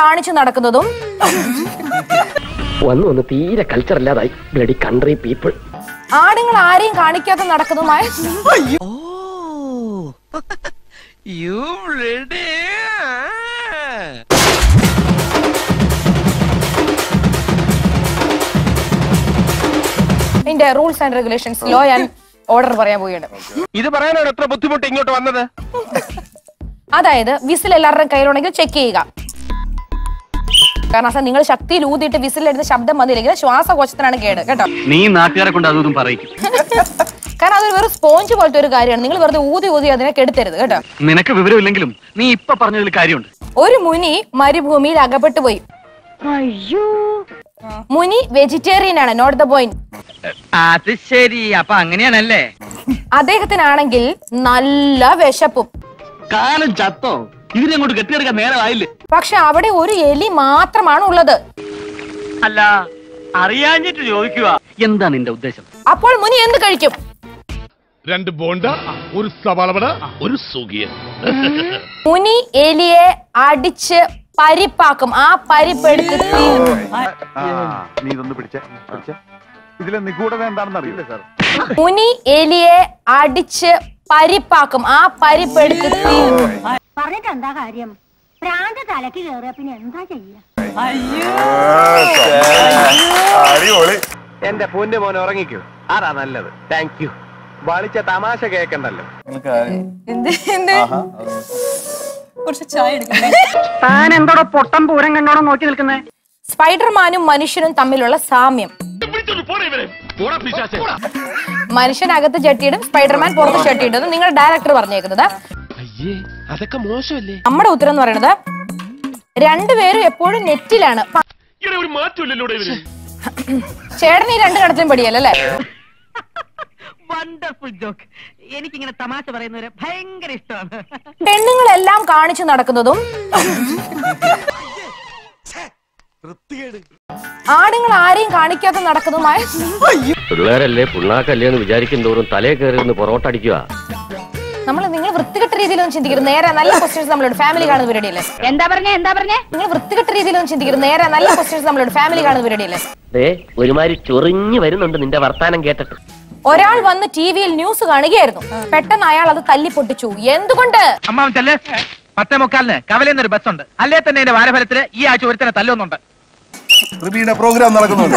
കാണിച്ചു നടക്കുന്നതും വന്നു വന്ന് തീരെ കൾച്ചർ ഇല്ലാതായി ബ്ലഡി കൺട്രി പീപ്പിൾ ആണുങ്ങൾ ആരെയും കാണിക്കാതെ നടക്കുന്നതുമായ ഇതിന്റെ rules and regulations law and order പറയാൻ പോവുകയാണ് ഇത് പറയാനാണ് എത്ര ബുദ്ധിമുട്ട് ഇങ്ങോട്ട് വന്നത് അതായത് വിസിൽ എല്ലാവരുടെയും കയ്യിലുണ്ടെങ്കിൽ ചെക്ക് ചെയ്യുക കാരണം സാർ നിങ്ങൾ ശക്തിയിൽ ഊതിയിട്ട് വിസിലെടുത്ത് ശബ്ദം വന്നില്ലെങ്കിൽ ശ്വാസകോശത്തിനാണ് കേട് കേട്ടോ നീ നാട്ടുകാരെ കൊണ്ട് അതൊന്നും പറയിക്കും കാരണം അതൊരു വെറും സ്പോഞ്ച് പോലത്തെ ഒരു കാര്യമാണ് നിങ്ങൾ വെറുതെ ഊതി ഊതി അതിനെ കെടുത്തരുത് കേട്ടോ നിനക്ക് വിവരമില്ലെങ്കിലും നീ ഇപ്പൊ പറഞ്ഞതിൽ കാര്യമുണ്ട് ഒരു മുനി മരുഭൂമിയിൽ അകപ്പെട്ടു പോയി മുനി വെജിറ്റേറിയൻ ആണ് നോട്ട് ദ പോയിന്റ് അത് ശരി അപ്പൊ അങ്ങനെയാണല്ലേ അദ്ദേഹത്തിനാണെങ്കിൽ നല്ല വിശപ്പും കാലം ചത്തോ ഇതിനെ അങ്ങോട്ട് കെട്ടിയെടുക്കാൻ നേരമായില്ലേ പക്ഷെ അവിടെ ഒരു എലി മാത്രമാണ് ഉള്ളത് അല്ല അറിയാഞ്ഞിട്ട് ചോദിക്കുക എന്താ നിന്റെ ഉദ്ദേശം അപ്പോൾ മുനി എന്ത് കഴിക്കും രണ്ട് ബോണ്ട ഒരു സവാളവട ഒരു സുഖിയൻ മുനി എലിയെ അടിച്ച് പരിപ്പാക്കും ആ പരിപ്പെടുത്ത് തിന്നും. നീ ഇതൊന്ന് പിടിച്ചേ പിടിച്ചേ ഇതിലെ നിഗൂഢത എന്താണെന്ന് അറിയില്ല സാർ മുനി എലിയെ അടിച്ച് പരിപ്പാക്കും ആ പരിപ്പെടുത്ത് തിന്നും. പറഞ്ഞിട്ട് എന്താ കാര്യം പ്രാന്ത് തലക്ക് കയറിയ പിന്നെ എന്താ ചെയ്യാ അടിപൊളി എന്റെ പൊന്നു മോനെ ഉറങ്ങിക്കോ അതാ നല്ലത് താങ്ക് യു വളിച്ച തമാശ കേക്കണ്ടല്ലോ താൻ എന്തോടോ പൊട്ടം പൂരം കണ്ടോടോ നോക്കി നിൽക്കുന്നേ സ്പൈഡർമാനും മനുഷ്യനും തമ്മിലുള്ള സാമ്യം മനുഷ്യനകത്ത് ചട്ടിയിടും സ്പൈഡർമാൻ പുറത്ത് ചട്ടിയിടും നിങ്ങൾ ഡയറക്ടർ പറഞ്ഞേക്കുന്നത് അയ്യേ അതൊക്കെ മോശമല്ലേ നമ്മുടെ ഉത്തരം എന്ന് പറയുന്നത് രണ്ടുപേരും എപ്പോഴും നെറ്റിലാണ് പ- ഇങ്ങനെ ഒരു മാറ്റമില്ലല്ലോ ഇവര് ചേട്ടൻ ഈ രണ്ട് കടത്തിലും പടിയല്ലേ വണ്ടർഫുൾ ജോക്ക് എനിക്കിങ്ങനെ തമാശ പറയുന്നവരെ ഭയങ്കര ഇഷ്ടമാണ് പെണ്ണുങ്ങളെല്ലാം കാണിച്ചു നടക്കുന്നതും ആണുങ്ങൾ ആരെയും കാണിക്കാതെ നടക്കുന്നതുമായ പിള്ളേരല്ലേ പിള്ളാക്കല്ലേ എന്ന് വിചാരിക്കും തോറും തലേ കയറി നിന്ന് പൊറോട്ട അടിക്കുക നമ്മൾ നിങ്ങൾ വൃത്തികെട്ട രീതിയിലൊന്നും ചിന്തിക്കരുത് നേരെ നല്ല ക്വസ്റ്റ്യൻസ് നമ്മളുടെ ഫാമിലി കാണുന്ന പരിപാടിയല്ലേ എന്താ പറഞ്ഞേ എന്താ പറഞ്ഞേ നിങ്ങൾ വൃത്തികെട്ട രീതിയിലൊന്നും ചിന്തിക്കരുത് നേരെ നല്ല ക്വസ്റ്റ്യൻസ് നമ്മളുടെ ഫാമിലി കാണുന്ന പരിപാടിയല്ലേ ദേ ഒരുമാതിരി ചൊറിഞ്ഞു വരുന്നുണ്ട് നിന്റെ വർത്താനം കേട്ടിട്ട് ഒരാൾ വന്ന് ടി വിയിൽ ന്യൂസ് കാണുകയായിരുന്നു പെട്ടെന്ന് അയാൾ അത് തല്ലി പൊട്ടിച്ചു എന്തുകൊണ്ട് അമ്മാവൻ ചെല്ലേ പത്തേ മുക്കാലിന് കവലെന്നൊരു ബസ്സുണ്ട് അല്ലേ തന്നെ എന്റെ വാരഫലത്തില് ഈ ആഴ്ച ഒരുത്തനെ തല്ലൊന്നുണ്ട് റിബിയുടെ പ്രോഗ്രാം നടക്കുന്നുണ്ട്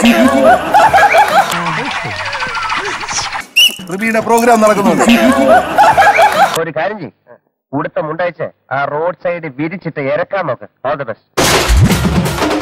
റിബിയുടെ പ്രോഗ്രാം നടക്കുന്നുണ്ട് ഒരു കാര്യം ചെയ്യും ഉടുത്ത മുണ്ടയച്ച് ആ റോഡ് സൈഡ് വിരിച്ചിട്ട് ഇറക്കാൻ നോക്ക് ഓൾ ദ ബെസ്റ്റ്